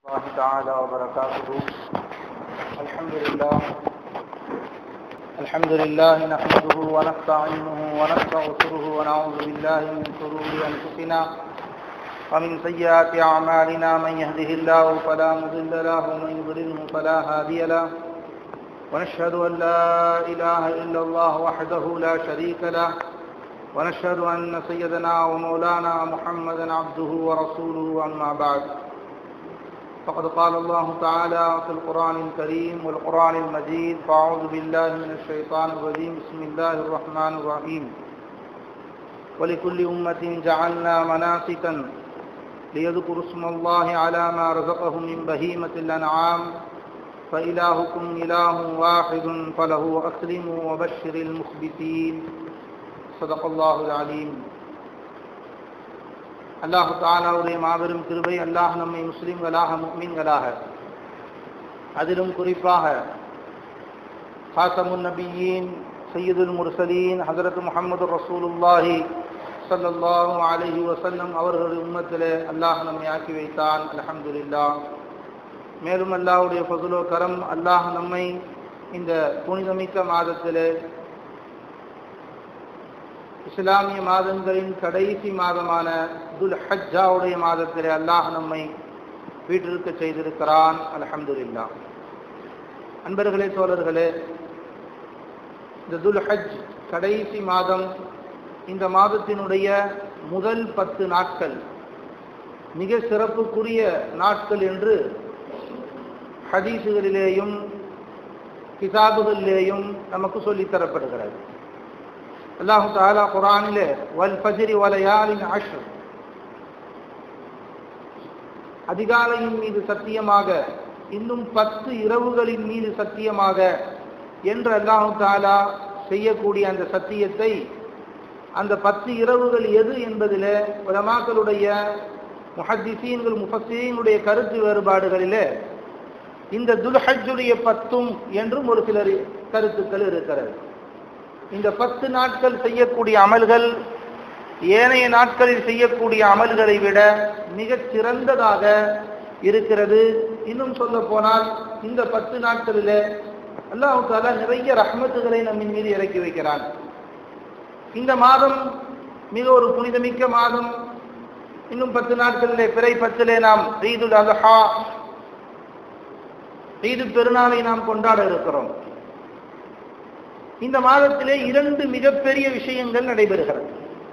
الله تعالى وبركاته الحمد لله الحمد لله نحمده ونستعينه ونستغفره ونعوذ بالله من شرور انفسنا ومن سيئات اعمالنا من يهده الله فلا مضل له ومن يضلله فلا هادي له ونشهد ان لا اله الا الله وحده لا شريك له ونشهد ان سيدنا ومولانا محمدا عبده ورسوله اما بعد فقد قال الله تعالى في القرآن الكريم والقرآن المجيد فأعوذ بالله من الشيطان الرجيم بسم الله الرحمن الرحيم ولكل أمة جعلنا مناسكا ليذكروا اسم الله على ما رزقهم من بهيمة الأنعام فإلهكم إله واحد فله أسلموا وبشر المخبتين صدق الله العليم அல்லாஹு தாலாவுடைய மாபெரும் கிருபை அல்லாஹ் நம்மை முஸ்லிம்களாக முக்மீன்களாக அதிலும் குறிப்பாக ஹாசமுன் நபியீன் சையதுல் முர்சலீன் ஹசரத் முகமது ரசூலுல்லாஹி சல்லல்லாஹு அலஹி வசல்லம் அவர்களுடைய உம்மத்திலே அல்லாஹ் நம்மை ஆக்கி வைத்தான் அலமதுல்லா மேலும் அல்லாஹுடைய பகுலோ கரம் அல்லாஹ் நம்மை இந்த புனிதமிக்க மாதத்திலே இஸ்லாமிய மாதங்களின் கடைசி மாதமான துல் ஹஜ்ஜாவுடைய மாதத்திலே அல்லாஹ் நம்மை வீட்டிருக்க செய்திருக்கிறான் அலஹம்துல்லா அன்பர்களே தோழர்களே இந்த துல் ஹஜ் கடைசி மாதம் இந்த மாதத்தினுடைய முதல் பத்து நாட்கள் மிக சிறப்புக்குரிய நாட்கள் என்று ஹதீசுகளிலேயும் கிதாபுகளிலேயும் நமக்கு சொல்லித்தரப்படுகிறது அல்லாஹு தாலா குரானிலே வல் ஃபஜ்ரி வலையாலின் அஷ்ர் அதிகாலையின் மீது சத்தியமாக இன்னும் பத்து இரவுகளின் மீது சத்தியமாக என்று அல்லாஹு தாலா செய்யக்கூடிய அந்த சத்தியத்தை அந்த பத்து இரவுகள் எது என்பதில் உலமாக்களுடைய முஹத்திசீன்கள் முஃபசீனுடைய கருத்து வேறுபாடுகளிலே இந்த துல்ஹஜுடைய பத்தும் என்றும் ஒரு சிலர் கருத்துக்கள் இருக்கிறது இந்த பத்து நாட்கள் செய்யக்கூடிய அமல்கள் ஏனைய நாட்களில் செய்யக்கூடிய அமல்களை விட மிகச் சிறந்ததாக இருக்கிறது இன்னும் சொல்ல போனால் இந்த பத்து நாட்களில் அல்லாஹு தாலா நிறைய ரஹ்மத்துகளை நம்மின் மீது இறக்கி வைக்கிறான் இந்த மாதம் மிக ஒரு புனிதமிக்க மாதம் இன்னும் பத்து நாட்களிலே பிறை பத்திலே நாம் ஈதுல் அல்ஹா ஈது பெருநாளை நாம் கொண்டாட இருக்கிறோம் இந்த மாதத்திலே இரண்டு மிகப்பெரிய விஷயங்கள் நடைபெறுகிறது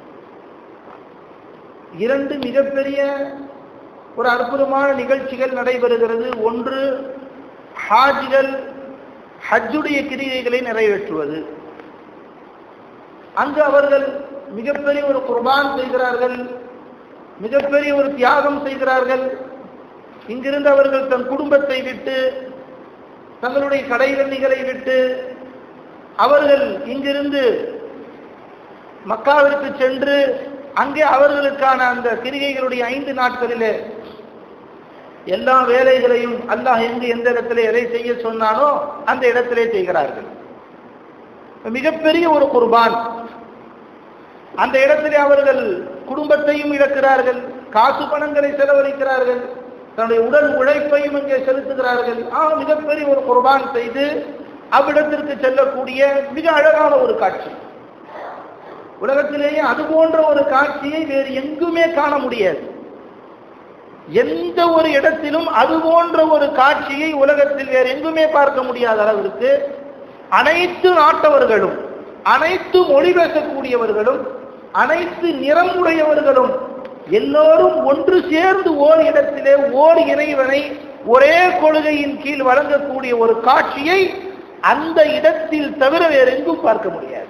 இரண்டு மிகப்பெரிய ஒரு அற்புதமான நிகழ்ச்சிகள் நடைபெறுகிறது ஒன்று ஹாஜிகள் ஹஜ்ஜுடைய கிரிகைகளை நிறைவேற்றுவது அங்கு அவர்கள் மிகப்பெரிய ஒரு குர்பான் செய்கிறார்கள் மிகப்பெரிய ஒரு தியாகம் செய்கிறார்கள் இங்கிருந்து அவர்கள் தன் குடும்பத்தை விட்டு தங்களுடைய கடைவெண்ணிகளை விட்டு அவர்கள் இங்கிருந்து மக்காவிற்கு சென்று அங்கே அவர்களுக்கான அந்த கிரிகைகளுடைய ஐந்து நாட்களிலே எல்லா வேலைகளையும் அல்லாஹ் எங்கு எந்த இடத்துல எதை செய்ய சொன்னானோ அந்த இடத்திலே செய்கிறார்கள் மிகப்பெரிய ஒரு குர்பான் அந்த இடத்திலே அவர்கள் குடும்பத்தையும் இழக்கிறார்கள் காசு பணங்களை செலவழிக்கிறார்கள் தன்னுடைய உடல் உழைப்பையும் இங்கே செலுத்துகிறார்கள் ஆ மிகப்பெரிய ஒரு குர்பான் செய்து அவ்விடத்திற்கு செல்லக்கூடிய மிக அழகான ஒரு காட்சி உலகத்திலேயே அது போன்ற ஒரு காட்சியை வேறு எங்குமே காண முடியாது எந்த ஒரு இடத்திலும் அது போன்ற ஒரு காட்சியை உலகத்தில் வேறு எங்குமே பார்க்க முடியாத அளவிற்கு அனைத்து நாட்டவர்களும் அனைத்து மொழி பேசக்கூடியவர்களும் அனைத்து நிறம் உடையவர்களும் எல்லோரும் ஒன்று சேர்ந்து ஓர் இடத்திலே ஓர் இறைவனை ஒரே கொள்கையின் கீழ் வழங்கக்கூடிய ஒரு காட்சியை அந்த இடத்தில் தவிர வேற எங்கும் பார்க்க முடியாது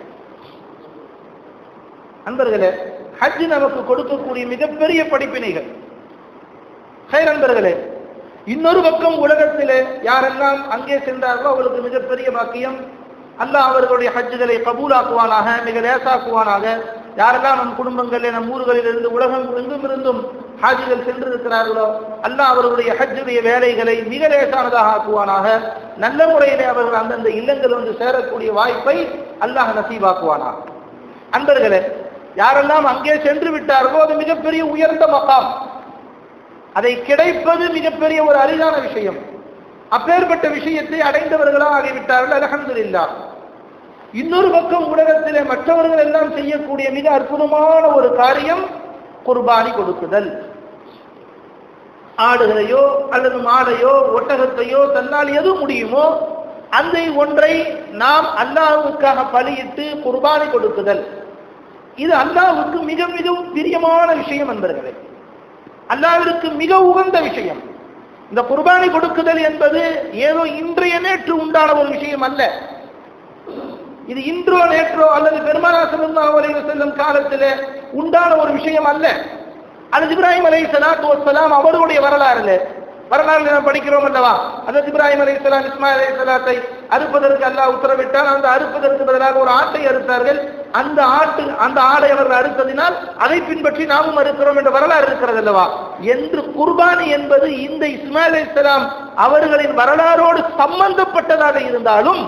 அன்பர்களே ஹஜ் நமக்கு கொடுக்கக்கூடிய மிகப்பெரிய படிப்பினைகள் ஹை நண்பர்களே இன்னொரு பக்கம் உலகத்திலே யாரெல்லாம் அங்கே சென்றார்களோ அவர்களுக்கு மிகப்பெரிய பாக்கியம் அல்லாஹ் அவர்களுடைய ஹஜ்ஜுகளை கபூலாக்குவானாக மிக லேசாக்குவானாக யாரெல்லாம் நம் குடும்பங்களில் நம் ஊர்களில் இருந்து உலகம் எங்கும் இருந்தும் ஹாஜிகள் சென்றிருக்கிறார்களோ அல்லாஹ் அவர்களுடைய ஹஜ்ஜுடைய வேலைகளை மிக லேசானதாக ஆக்குவானாக நல்ல முறையிலே அவர்கள் அந்தந்த இல்லங்கள் வந்து சேரக்கூடிய வாய்ப்பை அல்லாஹ் நசீவாக்குவானாக அன்பர்களே யாரெல்லாம் அங்கே சென்று விட்டார்களோ அது மிகப்பெரிய உயர்ந்த மகாம் அதை கிடைப்பது மிகப்பெரிய ஒரு அரிதான விஷயம் அப்பேற்பட்ட விஷயத்தை அடைந்தவர்களாக ஆகிவிட்டார்கள் அலகம்துல்லா இன்னொரு பக்கம் உலகத்திலே மற்றவர்கள் எல்லாம் செய்யக்கூடிய மிக அற்புதமான ஒரு காரியம் குர்பானி கொடுக்குதல் ஆடுகளையோ அல்லது மாடையோ ஒட்டகத்தையோ தன்னால் எது முடியுமோ அந்த ஒன்றை நாம் அல்லாஹ்வுக்காக பலியிட்டு குர்பானி கொடுக்குதல் இது அல்லாஹ்வுக்கு மிக மிகவும் பிரியமான விஷயம் என்பர்களே அல்லாஹ்விற்கு மிக உகந்த விஷயம் இந்த குர்பானி கொடுக்குதல் என்பது ஏதோ இன்றைய நேற்று உண்டான ஒரு விஷயம் அல்ல இது இன்றோ நேற்றோ அல்லது பெருமானா ஸல்லல்லாஹு அலைஹி வஸல்லம் காலத்திலே உண்டான ஒரு விஷயம் அல்ல அது இப்ராஹிம் அலை சலாத்து வசலாம் அவருடைய வரலாறுல வரலாறு நாம் படிக்கிறோம் அல்லவா அதற்கு இப்ராஹிம் அலை சலாம் இஸ்மாயில் அலை சலாத்தை அறுப்பதற்கு அல்லாஹ் உத்தரவிட்டால் அந்த அறுப்பதற்கு பதிலாக ஒரு ஆட்டை அறுத்தார்கள் அந்த ஆட்டு அந்த ஆடை அவர்கள் அறுத்ததினால் அதை பின்பற்றி நாமும் அறுக்கிறோம் என்ற வரலாறு இருக்கிறது அல்லவா என்று குர்பானி என்பது இந்த இஸ்மாயில் அலை சலாம் அவர்களின் வரலாறோடு சம்பந்தப்பட்டதாக இருந்தாலும்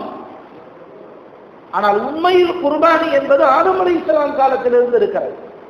ஆனால் உண்மையில் குர்பானி என்பது ஆதம் அலை இஸ்லாம் காலத்திலிருந்து இருக்கிறது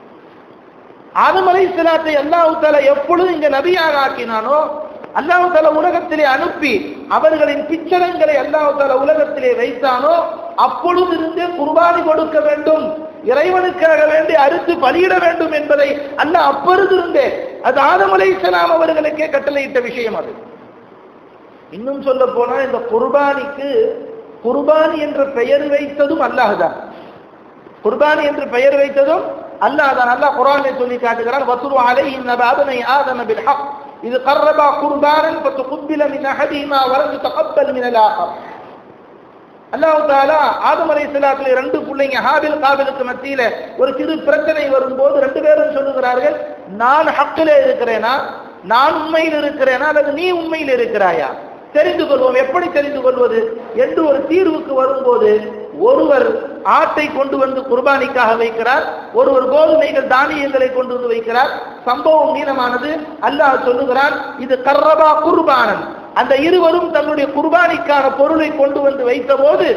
ஆதம் அலை இஸ்லாத்தை அல்லாஹு தாலா எப்பொழுது இங்க நபியாக ஆக்கினானோ அல்லாஹு தாலா உலகத்திலே அனுப்பி அவர்களின் பிச்சரங்களை அல்லாஹு தாலா உலகத்திலே வைத்தானோ அப்பொழுது இருந்தே குர்பானி கொடுக்க வேண்டும் இறைவனுக்காக வேண்டி அறுத்து பலியிட வேண்டும் என்பதை அல்லாஹ் அப்பொழுது இருந்தே அது ஆதம் அலை இஸ்லாம் அவர்களுக்கே கட்டளையிட்ட விஷயம் அது இன்னும் சொல்ல போனா இந்த குர்பானிக்கு குர்பானி என்ற பெயர் வைத்ததும் அல்லாஹ்தான் குர்பானி என்று பெயர் வைத்ததும் அல்லாஹ் தான் அல்லாஹ் குர்ஆனிலே சொல்லி காட்டுகிறான் வசுரு அலைஹிம் நபாபனை ஆதம பில் ஹக் இது கர்ரபா குர்பானன் ஃபதுகுபில மின் அஹதிஹிமா வலம் யுதகப்பல் மின் அல்-ஆஹர் அல்லாஹ் தஆலா ஆதம் அலைஹிஸ்ஸலாத்துல ரெண்டு பிள்ளைங்க ஹாபில் காபிலுக்கு மத்தியில ஒரு சிறு பிரச்சனை வரும்போது ரெண்டு பேரும் சொல்லுகிறார்கள் நான் ஹக்கிலே இருக்கிறேனா நான் உண்மையில் இருக்கிறேனா அல்லது நீ உண்மையில் இருக்கிறாயா தெரிந்து கொள்வோம் எப்படி தெரிந்து கொள்வது என்று ஒரு தீர்வுக்கு வரும்போது ஒருவர் ஆட்டை கொண்டு வந்து குர்பானிக்காக வைக்கிறார் ஒருவர் கோதுமைகள் தானியங்களை கொண்டு வந்து வைக்கிறார் சம்பவம் நீளமானது அல்லாஹ் சொல்லுகிறான் இது கர்ரபா குர்பானன் அந்த இருவரும் தன்னுடைய குர்பானிக்கான பொருளை கொண்டு வந்து வைத்த போது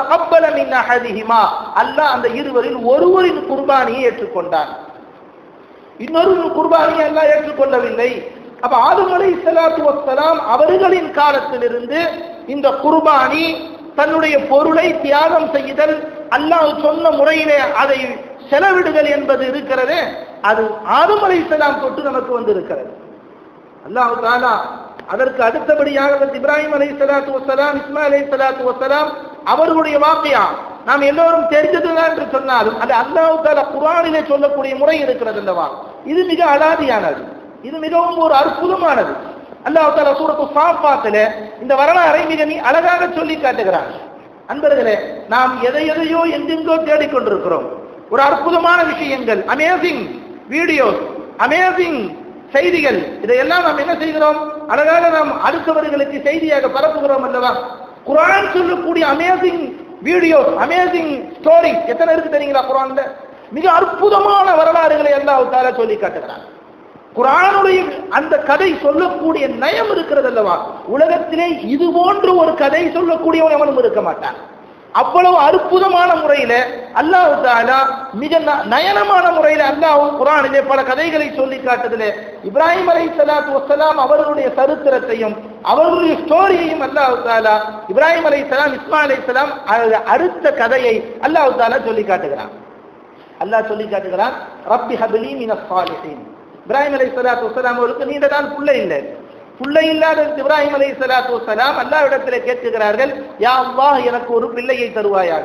அல்லாஹ் அந்த இருவரில் ஒருவரின் குர்பானியை ஏற்றுக்கொண்டான் இன்னொரு குர்பானியை எல்லாம் ஏற்றுக்கொள்ளவில்லை அப்ப ஆதம் அலை இஸ்லாத்து வசலாம் அவர்களின் காலத்திலிருந்து இந்த குர்பானி தன்னுடைய பொருளை தியாகம் செய்தல் அல்லாஹ் சொன்ன முறையிலே அதை செலவிடுதல் என்பது இருக்கிறது அது ஆதம் அலை இஸ்லாம் தொட்டு நமக்கு வந்து இருக்கிறது அல்லாஹு தாலா அதற்கு அடுத்தபடியாக வந்து இப்ராஹிம் அலை சலாத்து வசலாம் இஸ்மா அலை சலாத்து வசலாம் அவர்களுடைய வாக்கியா நாம் எல்லோரும் தெரிஞ்சதுதான் என்று சொன்னாலும் அது அல்லாஹு தாலா குரானிலே சொல்லக்கூடிய முறை இருக்கிறது அல்லவா இது மிக அலாதியானது இது மிகவும் ஒரு அற்புதமானது அல்லாஹ் தாலா சூரத்து சாப்பாத்துல இந்த வரலாறை மிக நீ அழகாக சொல்லி காட்டுகிறான் அன்பர்களே நாம் எதை எதையோ எங்கெங்கோ தேடிக்கொண்டிருக்கிறோம் ஒரு அற்புதமான விஷயங்கள் அமேசிங் வீடியோஸ் அமேசிங் செய்திகள் இதையெல்லாம் நாம் என்ன செய்கிறோம் அழகாக நாம் அடுத்தவர்களுக்கு செய்தியாக பரப்புகிறோம் அல்லவா குரான் சொல்லக்கூடிய அமேசிங் வீடியோஸ் அமேசிங் ஸ்டோரி எத்தனை இருக்கு தெரியுங்களா குரான்ல மிக அற்புதமான வரலாறுகளை எல்லாம் தார சொல்லி காட்டுகிறான் குரானுடைய அந்த கதை சொல்லக்கூடிய நயம் இருக்கிறது அல்லவா உலகத்திலே இது போன்று ஒரு கதை சொல்லக்கூடியவன் எவனும் இருக்க மாட்டான் அவ்வளவு அற்புதமான முறையில அல்லாஹு தாலா மிக ந- நயனமான முறையில அல்லாஹ் குரானிலே பல கதைகளை சொல்லி காட்டுதிலே இப்ராஹிம் அலை சலாத்து வசலாம் அவர்களுடைய சரித்திரத்தையும் அவர்களுடைய ஸ்டோரியையும் அல்லாஹு தாலா இப்ராஹிம் அலை சலாம் இஸ்மா அலை சலாம் அடுத்த கதையை அல்லாஹு தாலா சொல்லி காட்டுகிறான் அல்லாஹ் சொல்லி காட்டுகிறான் ரப்பி ஹபிலி மின சாலிஹீன் இப்ராஹிம் அலை சலாத்து வசலாம் அவருக்கு நீண்ட நாள் புள்ளை இல்லை புள்ளை இல்லாத இப்ராஹிம் அலை சலாத்து வசலாம் அல்லாஹ்விடத்தில் கேட்கிறார்கள் யா அல்லாஹ் எனக்கு ஒரு பிள்ளையை தருவாயாக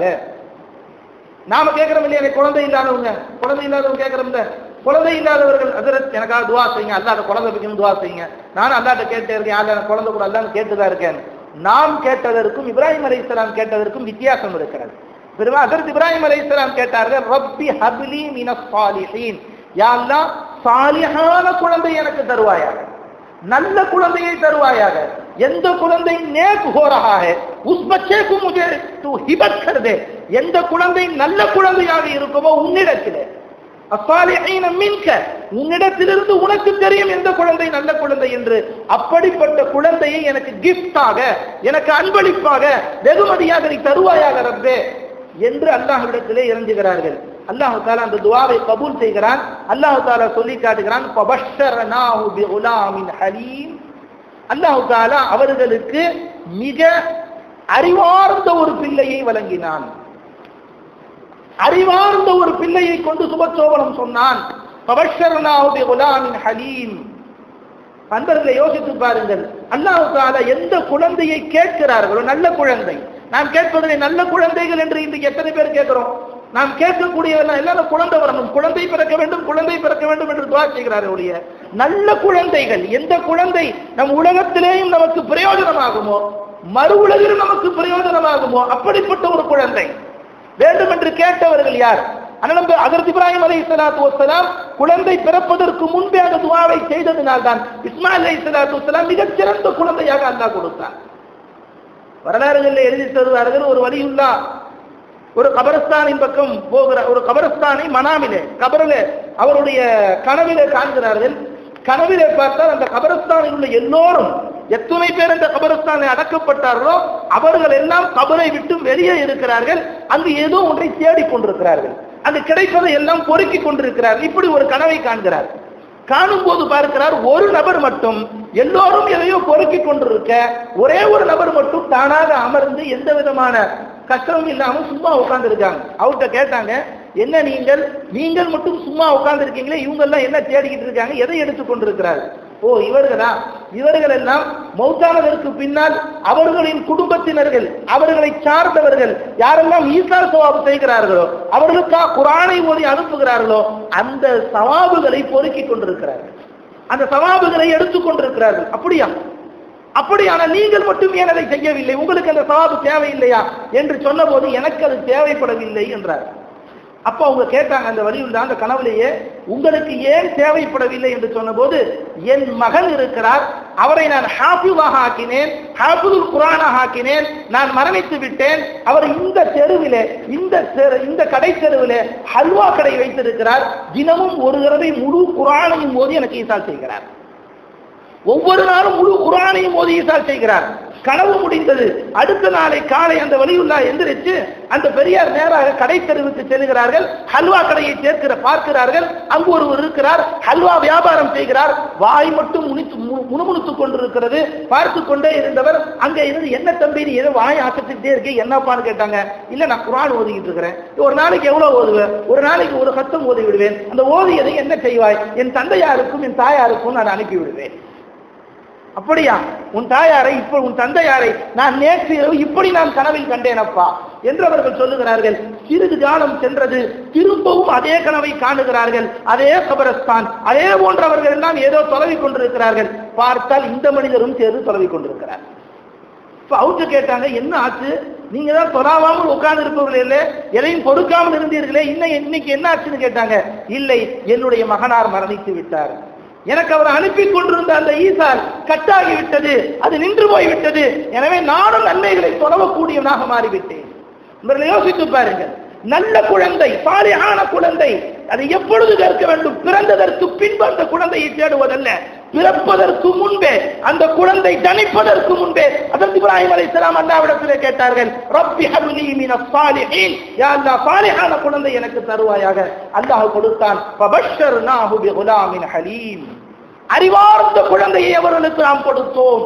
நாம கேட்கிறோம் இல்லையா எனக்கு குழந்தை இல்லாதவங்க குழந்தை இல்லாதவங்க கேட்கிறோம்ல குழந்தை இல்லாதவர்கள் அதற்கு எனக்காக துவா செய்யுங்க அல்லாட்ட குழந்தை வைக்கணும் துவா செய்யுங்க நானும் அல்லாட்ட கேட்டே இருக்கேன் அல்ல எனக்கு குழந்தை கூட அல்லான்னு கேட்டுதான் இருக்கேன் நாம் கேட்டதற்கும் இப்ராஹிம் அலை கேட்டதற்கும் வித்தியாசம் இருக்கிறது பெருமா அதற்கு இப்ராஹிம் அலை கேட்டார்கள் ரப்பி ஹபிலி மின சாலிஹீன் யா அல்லாஹ் சாலிஹான குழந்தை எனக்கு தருவாயாக நல்ல குழந்தையை தருவாயாக எந்த குழந்தை நேக் हो रहा है उस बच्चे को मुझे तू हिबत कर दे எந்த குழந்தை நல்ல குழந்தையாக இருக்குமோ உன்னிடத்திலே அஸ்ஸாலிஹீன மின்க உன்னிடத்திலிருந்து உனக்கு தெரியும் எந்த குழந்தை நல்ல குழந்தை என்று அப்படிப்பட்ட குழந்தையை எனக்கு கிஃப்டாக எனக்கு அன்பளிப்பாக வெகுமதியாக நீ தருவாயாக ரப்பே என்று அல்லாஹ்விடத்திலே இறங்குகிறார்கள் அல்லாஹு தாலா அந்த துவாவை கபூல் செய்கிறான் அல்லாஹு தாலா சொல்லி காட்டுகிறான் "ஃபபஷ்ஷர்னாஹு பிகுலாமின் ஹலீம்." அல்லாஹு தாலா அவர்களுக்கு மிக அறிவார்ந்த ஒரு பிள்ளையை வழங்கினான் அறிவார்ந்த ஒரு பிள்ளையை கொண்டு சுபச்சோபனம் சொன்னான் "ஃபபஷ்ஷர்னாஹு பிகுலாமின் ஹலீம்." நண்பர்களை யோசித்து பாருங்கள் அல்லாஹு தாலா எந்த குழந்தையை கேட்கிறார்களோ நல்ல குழந்தை நாம் கேட்பதிலே நல்ல குழந்தைகள் என்று இன்றைக்கு எத்தனை பேர் கேட்கிறோம் நாம் கேட்கக்கூடியவெல்லாம் எல்லாரும் குழந்தை வரணும் குழந்தை பிறக்க வேண்டும் குழந்தை பிறக்க வேண்டும் என்று துவா செய்கிறார்கள் ஒழிய நல்ல குழந்தைகள் எந்த குழந்தை நம் உலகத்திலேயும் நமக்கு பிரயோஜனமாகுமோ மறு உலகிலும் நமக்கு பிரயோஜனமாகுமோ அப்படிப்பட்ட ஒரு குழந்தை வேண்டும் என்று கேட்டவர்கள் யார் அண்ணன் அகர்த் இப்ராஹிம் அலை சலாத்து வசலாம் குழந்தை பிறப்பதற்கு முன்பே அந்த துவாவை செய்ததினால் தான் இஸ்மாயில் அலை சலாத்து வசலாம் மிகச் சிறந்த குழந்தையாக அல்லாஹ் கொடுத்தான் வரலாறுகளில் எழுதி தருவார்கள் ஒரு வலியுல்லா ஒரு கபரஸ்தானின் பக்கம் போகிற ஒரு கபரஸ்தானை மனாமிலே கபரிலே அவருடைய கனவிலே காண்கிறார்கள் கனவிலே பார்த்தால் அந்த கபரஸ்தானில் உள்ள எல்லோரும் எத்தனை பேர் அந்த கபரஸ்தானில் அடக்கப்பட்டார்களோ அவர்கள் எல்லாம் கபரை விட்டு வெளியே இருக்கிறார்கள் அங்கு ஏதோ ஒன்றை தேடிக் கொண்டிருக்கிறார்கள் அங்கு கிடைப்பதை எல்லாம் பொறுக்கி கொண்டிருக்கிறார்கள் இப்படி ஒரு கனவை காண்கிறார் காணும் போது பார்க்கிறார் ஒரு நபர் மட்டும் எல்லோரும் எதையோ பொறுக்கி கொண்டிருக்க ஒரே ஒரு நபர் மட்டும் தானாக அமர்ந்து எந்த விதமான கஷ்டமும் இல்லாம சும்மா உட்கார்ந்து இருக்காங்க அவர்கிட்ட கேட்டாங்க என்ன நீங்கள் நீங்கள் மட்டும் சும்மா உட்கார்ந்து இருக்கீங்களே இவங்க எல்லாம் என்ன தேடிக்கிட்டு இருக்காங்க எதை எடுத்துக் கொண்டிருக்கிறார்கள் ஓ இவர்களா இவர்கள் எல்லாம் மௌத்தானதற்கு பின்னால் அவர்களின் குடும்பத்தினர்கள் அவர்களை சார்ந்தவர்கள் யாரெல்லாம் ஈசா சவாபு செய்கிறார்களோ அவர்களுக்கா குரானை ஓதி அனுப்புகிறார்களோ அந்த சவாபுகளை பொறுக்கிக் கொண்டிருக்கிறார்கள் அந்த சவாபுகளை எடுத்துக் கொண்டிருக்கிறார்கள் அப்படியா அப்படியான நீங்கள் மட்டும் ஏன் அதை செய்யவில்லை உங்களுக்கு அந்த சவாபு தேவையில்லையா என்று சொன்னபோது எனக்கு அது தேவைப்படவில்லை என்றார் அப்ப அவங்க கேட்டாங்க அந்த வழியுள்ள அந்த கனவுலேயே உங்களுக்கு ஏன் தேவைப்படவில்லை என்று சொன்னபோது என் மகன் இருக்கிறார் அவரை நான் ஹாஃபிவாக ஆக்கினேன் ஹாஃபிதுல் குரானாக ஆக்கினேன் நான் மரணித்து விட்டேன் அவர் இந்த தெருவிலே இந்த தெரு- இந்த கடை தெருவிலே ஹல்வா கடை வைத்திருக்கிறார் தினமும் ஒரு தடவை முழு குரானையும் மோதி எனக்கு ஈசால் செய்கிறார் ஒவ்வொரு நாளும் முழு குரானையும் மோதி ஈசால் செய்கிறார் கனவு முடிந்தது அடுத்த நாளை காலை அந்த வழியுள்ளா எந்திரிச்சு அந்த பெரியார் நேராக கடை தெருவுக்கு செல்கிறார்கள் ஹல்வா கடையை சேர்க்கிற பார்க்கிறார்கள் அங்கு ஒருவர் இருக்கிறார் ஹல்வா வியாபாரம் செய்கிறார் வாய் மட்டும் முனித்து மு- முணுமுணுத்துக் கொண்டிருக்கிறது பார்த்து கொண்டே இருந்தவர் அங்க இருந்து என்ன தம்பி நீ ஏதோ வாய் ஆசத்துக்கிட்டே இருக்கு என்னப்பான்னு கேட்டாங்க இல்ல நான் குரான் ஓதிக்கிட்டு இருக்கிறேன் ஒரு நாளைக்கு எவ்வளவு ஓதுவேன் ஒரு நாளைக்கு ஒரு சத்தம் ஓதி விடுவேன் அந்த ஓதியதை என்ன செய்வாய் என் தந்தையாருக்கும் என் தாயாருக்கும் நான் அனுப்பி விடுவேன் அப்படியா உன் தாயாரை இப்ப உன் தந்தையாரை நான் நேற்று இரவு இப்படி நான் கனவில் கண்டேனப்பா என்று அவர்கள் சொல்லுகிறார்கள் சிறிது காலம் சென்றது திரும்பவும் அதே கனவை காணுகிறார்கள் அதே கபரஸ்தான் அதே போன்றவர்கள் எல்லாம் ஏதோ தொலைவிக் கொண்டிருக்கிறார்கள் பார்த்தால் இந்த மனிதரும் சேர்ந்து தொலைவிக் கொண்டிருக்கிறார் இப்ப அவங்க கேட்டாங்க என்ன ஆச்சு நீங்க தான் தொலாவாமல் உட்கார்ந்து இருப்பவர்கள் இல்லை எதையும் பொறுக்காமல் இருந்தீர்களே இன்னும் இன்னைக்கு என்ன ஆச்சுன்னு கேட்டாங்க இல்லை என்னுடைய மகனார் மரணித்து விட்டார் எனக்கு அவர் அனுப்பி கொண்டிருந்த அந்த ஈசால் கட்டாகி விட்டது அது நின்று போய் விட்டது எனவே நானும் நன்மைகளை தொலைவக்கூடியவனாக மாறிவிட்டேன் இவர்களை யோசித்து பாருங்கள் நல்ல குழந்தை சாலியான குழந்தை அதை எப்பொழுது கற்க வேண்டும் பிறந்ததற்கு பின்பு அந்த குழந்தையை தேடுவதல்ல பிறப்பதற்கு முன்பே அந்த குழந்தை தனிப்பதற்கு முன்பே அதற்கு இப்ராஹிம் அலைஹிஸ்ஸலாம் அல்லாஹ்விடத்திலே கேட்டார்கள் ரப்பி ஹப்லி மினஸ் சாலிஹீன் யா அல்லாஹ் சாலிஹான குழந்தை எனக்கு தருவாயாக அல்லாஹ் கொடுத்தான் ஃபபஷர்னாஹு பிகுலாமின் ஹலீம் அறிவார்ந்த குழந்தையை அவர்களுக்கு நாம் கொடுத்தோம்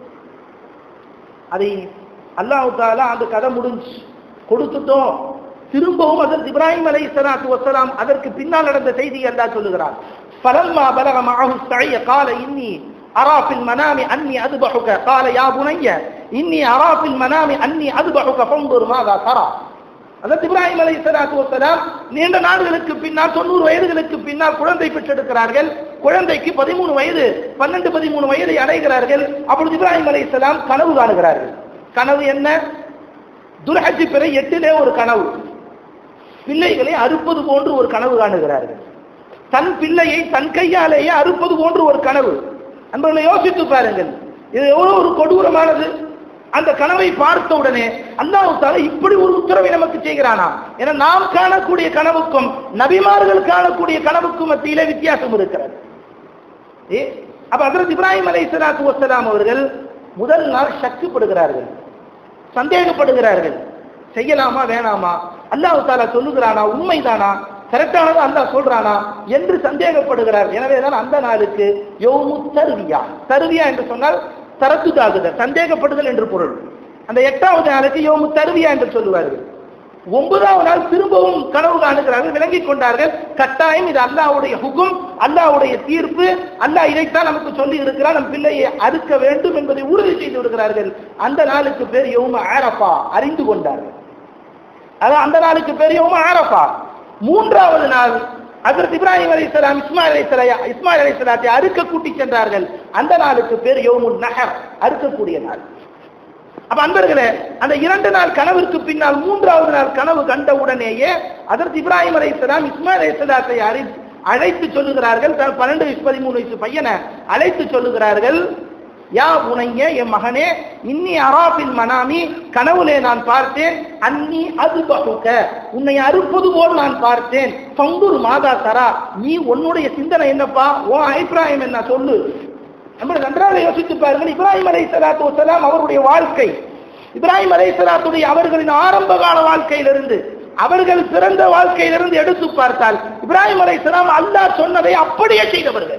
அதை அல்லாஹ் தாலா அந்த கதை முடிஞ்சு கொடுத்துட்டோம் திரும்பவும் அதற்கு இப்ராஹிம் அலை சலாத்து வசலாம் அதற்கு பின்னால் நடந்த செய்தியை அல்லாஹ் சொல்லுகிறார் فلما بلغ معه السعي قال إني أرى في المنام أني أذبحك قال يا بني إني أرى في المنام أني أذبحك فانظر ماذا ترى அதற்கு இப்ராஹிம் அலை சலாத்து வசலாம் நீண்ட நாடுகளுக்கு பின்னால் தொண்ணூறு வயதுகளுக்கு பின்னால் குழந்தை பெற்றெடுக்கிறார்கள் குழந்தைக்கு பதிமூணு வயது பன்னெண்டு பதிமூணு வயதை அடைகிறார்கள் அப்பொழுது இப்ராஹிம் அலை கனவு காணுகிறார்கள் கனவு என்ன துர்ஹஜ் பிறை எட்டிலே ஒரு கனவு பிள்ளைகளை அறுப்பது போன்று ஒரு கனவு காணுகிறார்கள் தன் பிள்ளையை தன் கையாலேயே அறுப்பது போன்று ஒரு கனவு நண்பர்களை யோசித்து பாருங்கள் இது எவ்வளவு ஒரு கொடூரமானது அந்த கனவை பார்த்த உடனே அல்லாஹ் தாலா இப்படி ஒரு உத்தரவை நமக்கு செய்கிறானா ஏன்னா நாம் காணக்கூடிய கனவுக்கும் நபிமார்கள் காணக்கூடிய கனவுக்கும் மத்தியிலே வித்தியாசம் இருக்கிறது ஏ, அப்ப ஹஜ்ரத் இப்ராஹிம் அலை சலாத்து வசலாம் அவர்கள் முதல் நாள் சக்குப்படுகிறார்கள் சந்தேகப்படுகிறார்கள் செய்யலாமா வேணாமா அல்லாஹ் தாலா சொல்லுகிறானா உண்மைதானா கரெக்டானது அல்லாஹ் சொல்றானா என்று சந்தேகப்படுகிறார் எனவேதான் அந்த நாளுக்கு யோமு தருவியா தருவியா என்று சொன்னால் தரத்துதாகுதல் சந்தேகப்படுதல் என்று பொருள் அந்த எட்டாவது நாளுக்கு யோமு தருவியா என்று சொல்லுவார்கள் ஒன்பதாவது நாள் திரும்பவும் கனவு காணுகிறார்கள் விளங்கிக் கொண்டார்கள் கட்டாயம் இது அல்லாஹ்வுடைய ஹுகும் அல்லாஹ்வுடைய தீர்ப்பு அல்லாஹ் இதைத்தான் நமக்கு சொல்லி இருக்கிறார் நம் பிள்ளையை அறுக்க வேண்டும் என்பதை உறுதி செய்து விடுகிறார்கள் அந்த நாளுக்கு பேர் யௌம ஆரஃபா அறிந்து கொண்டார்கள் அதான் அந்த நாளுக்கு பேர் யௌம ஆரஃபா மூன்றாவது நாள் அதற்கு இப்ராஹிம் அலைஹிஸ்ஸலாம் இஸ்மாயில் அலைஹிஸ்ஸலாம் இஸ்மாயில் அலைஹிஸ்ஸலாத்தை அறுக்க கூட்டி சென்றார்கள் அந்த நாளுக்கு பேர் யௌமுன் நஹர் அறுக்கக்கூடிய நாள் அப்ப அன்பர்களே அந்த இரண்டு நாள் கனவிற்கு பின்னால் மூன்றாவது நாள் கனவு கண்ட உடனேயே அதற்கு இப்ராஹிம் அலைஹிஸ்ஸலாம் இஸ்மாயில் அலைஹிஸ்ஸலாத்தை அறி அழைத்து சொல்லுகிறார்கள் தன் பன்னெண்டு வயசு பதிமூணு வயசு பையனை அழைத்து சொல்லுகிறார்கள் யா உனைய என் மகனே இன்னி அராபின் மனாமி கனவுலே நான் பார்த்தேன் அன்னி அது பகுக்க உன்னை அறுப்பது போல் நான் பார்த்தேன் பங்குரு மாதா தரா நீ உன்னுடைய சிந்தனை என்னப்பா உன் அபிப்பிராயம் என்ன சொல்லு நம்ம நன்றாக யோசித்து பாருங்கள் இப்ராஹிம் அலை சலாத்து வசலாம் அவருடைய வாழ்க்கை இப்ராஹிம் அலை சலாத்துடைய அவர்களின் ஆரம்ப கால வாழ்க்கையிலிருந்து அவர்கள் பிறந்த வாழ்க்கையிலிருந்து எடுத்து பார்த்தால் இப்ராஹிம் அலை சலாம் அல்லாஹ் சொன்னதை அப்படியே செய்தவர்கள்